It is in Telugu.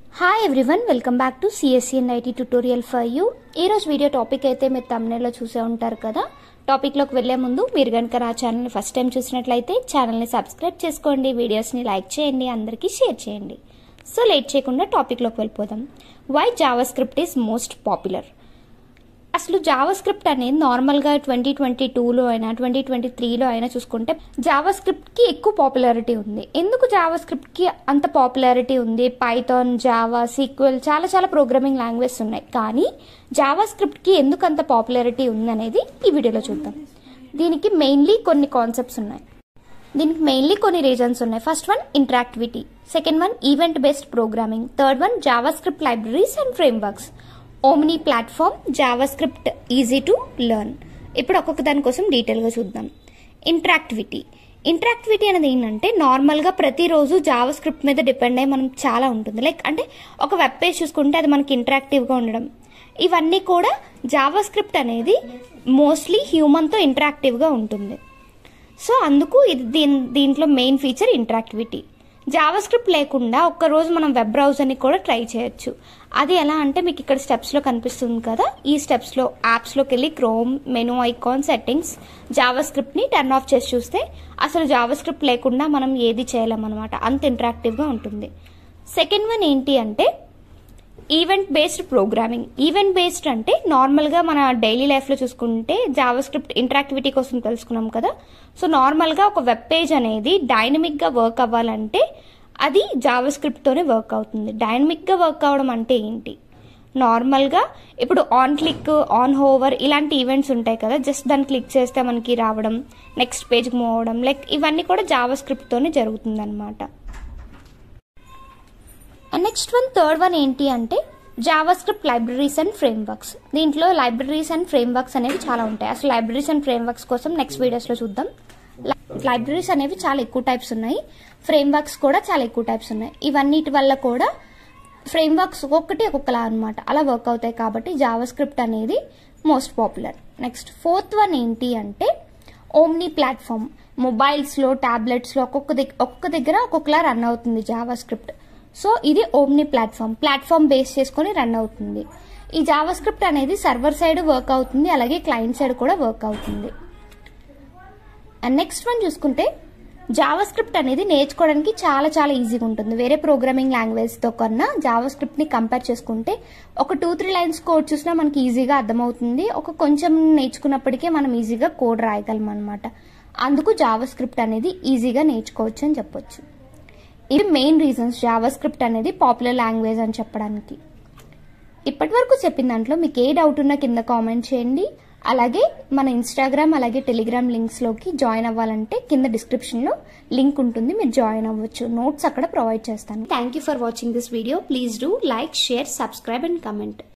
hi everyone welcome back to CSC and IT tutorial for you ఈరోజు వీడియో టాపిక్ అయితే మీరు తమ్నేలో చూసే ఉంటారు కదా టాపిక్లోకి వెళ్లే ముందు మీరు కనుక నా ఛానల్ని ఫస్ట్ టైం చూసినట్లయితే ఛానల్ని సబ్స్క్రైబ్ చేసుకోండి వీడియోస్ని లైక్ చేయండి అందరికీ షేర్ చేయండి సో లేట్ చేయకుండా టాపిక్లోకి వెళ్ళిపోదాం why JavaScript is most popular అసలు జావా స్క్రిప్ట్ అనేది నార్మల్గా ట్వంటీ ట్వంటీ టూలో అయినా ట్వంటీ ట్వంటీ త్రీలో అయినా చూసుకుంటే జావా స్క్రిప్ట్కి ఎక్కువ పాపులారిటీ ఉంది ఎందుకు జావా స్క్రిప్ట్కి అంత పాపులారిటీ ఉంది పైథాన్ జావా సీక్వెల్ చాలా చాలా ప్రోగ్రామింగ్ లాంగ్వేజ్ ఉన్నాయి కానీ జావా స్క్రిప్ట్కి ఎందుకు అంత పాపులారిటీ ఉంది అనేది ఈ వీడియోలో చూద్దాం దీనికి మెయిన్లీ కొన్ని కాన్సెప్ట్స్ ఉన్నాయి దీనికి మెయిన్లీ కొన్ని రీజన్స్ ఉన్నాయి first one interactivity second one event based programming third one JavaScript libraries and frameworks omni platform JavaScript easy to learn ఇప్పుడు ఒక్కొక్క దానికోసం డీటెయిల్గా చూద్దాం ఇంటరాక్టివిటీ ఇంటరాక్టివిటీ అనేది ఏంటంటే నార్మల్గా ప్రతిరోజు జావా స్క్రిప్ట్ మీద డిపెండ్ అయ్యి మనం చాలా ఉంటుంది లైక్ అంటే ఒక వెబ్ పేజ్ చూసుకుంటే అది మనకి ఇంటరాక్టివ్గా ఉండడం ఇవన్నీ కూడా జావా స్క్రిప్ట్ అనేది మోస్ట్లీ హ్యూమన్తో ఇంటరాక్టివ్గా ఉంటుంది సో అందుకు ఇది దీని దీంట్లో main feature interactivity JavaScript లేకుండా ఒక్కరోజు మనం వెబ్ బ్రౌజర్ని కూడా ట్రై చేయొచ్చు అది ఎలా అంటే మీకు ఇక్కడ స్టెప్స్లో కనిపిస్తుంది కదా ఈ స్టెప్స్లో యాప్స్లోకి వెళ్ళి క్రోమ్ మెనూ ఐకాన్ సెట్టింగ్స్ జావా స్క్రిప్ట్ని టర్న్ ఆఫ్ చేసి చూస్తే అసలు జావా స్క్రిప్ట్ లేకుండా మనం ఏది చేయలేమన్నమాట అంత ఇంటరాక్టివ్గా ఉంటుంది సెకండ్ వన్ ఏంటి అంటే event based programming event based అంటే నార్మల్గా మన డైలీ లైఫ్లో చూసుకుంటే జావా స్క్రిప్ట్ ఇంటరాక్టివిటీ కోసం తెలుసుకున్నాం కదా సో నార్మల్గా ఒక వెబ్ పేజ్ అనేది డైనమిక్గా వర్క్ అవ్వాలంటే అది జావా స్క్రిప్ట్తోనే వర్క్ అవుతుంది డైనమిక్గా వర్క్ అవ్వడం అంటే ఏంటి నార్మల్గా ఇప్పుడు ఆన్ క్లిక్ ఆన్ హోవర్ ఇలాంటి ఈవెంట్స్ ఉంటాయి కదా జస్ట్ దాన్ని క్లిక్ చేస్తే మనకి రావడం నెక్స్ట్ పేజ్కి మూవ్ అవ్వడం లైక్ ఇవన్నీ కూడా జావా స్క్రిప్ట్తోనే జరుగుతుంది అనమాట నెక్స్ట్ వన్ థర్డ్ వన్ ఏంటి అంటే JavaScript libraries and frameworks దీంట్లో లైబ్రరీస్ అండ్ ఫ్రేమ్వర్క్స్ అనేవి చాలా ఉంటాయి అసలు లైబ్రరీస్ అండ్ ఫ్రేమ్వర్క్స్ కోసం నెక్స్ట్ వీడియోస్లో చూద్దాం లైబ్రరీస్ అనేవి చాలా ఎక్కువ టైప్స్ ఉన్నాయి ఫ్రేమ్వర్క్స్ కూడా చాలా ఎక్కువ టైప్స్ ఉన్నాయి ఇవన్నిటి వల్ల కూడా ఫ్రేమ్వర్క్స్ ఒక్కొక్కటి ఒక్కొక్కలా అనమాట అలా వర్క్ అవుతాయి కాబట్టి జావా స్క్రిప్ట్ అనేది most popular next fourth one ఏంటి అంటే ఓమ్నీ ప్లాట్ఫామ్ మొబైల్స్లో ట్యాబ్లెట్స్లో ఒక్కొక్క దగ్గర ఒక్కొక్క దగ్గర ఒక్కొక్కలా రన్ అవుతుంది జావా స్క్రిప్ట్ సో ఇది ఓమ్నీ ప్లాట్ఫామ్ ప్లాట్ఫామ్ బేస్ చేసుకొని రన్ అవుతుంది ఈ జావా స్క్రిప్ట్ అనేది సర్వర్ సైడ్ వర్క్ అవుతుంది అలాగే క్లయింట్ సైడ్ కూడా వర్క్ అవుతుంది అండ్ నెక్స్ట్ వన్ చూసుకుంటే జావా స్క్రిప్ట్ అనేది నేర్చుకోవడానికి చాలా చాలా ఈజీగా ఉంటుంది వేరే ప్రోగ్రామింగ్ లాంగ్వేజ్తో కన్నా జావా స్క్రిప్ట్ని కంపేర్ చేసుకుంటే ఒక టూ త్రీ లైన్స్ కోడ్ చూసినా మనకి ఈజీగా అర్థమవుతుంది ఒక కొంచెం నేర్చుకున్నప్పటికే మనం ఈజీగా కోడ్ రాయగలం అనమాట అందుకు జావా స్క్రిప్ట్ అనేది ఈజీగా నేర్చుకోవచ్చు అని చెప్పొచ్చు ఇవి మెయిన్ రీజన్స్ జావా స్క్రిప్ట్ అనేది పాపులర్ లాంగ్వేజ్ అని చెప్పడానికి ఇప్పటి వరకు చెప్పిన దాంట్లో మీకు ఏ డౌట్ ఉన్నా కింద కామెంట్ చేయండి అలాగే మన ఇన్స్టాగ్రామ్ అలాగే టెలిగ్రామ్ లింక్స్లోకి జాయిన్ అవ్వాలంటే కింద డిస్క్రిప్షన్లో లింక్ ఉంటుంది మీరు జాయిన్ అవ్వచ్చు నోట్స్ అక్కడ ప్రొవైడ్ చేస్తాను thank you for watching this video please do like share subscribe and comment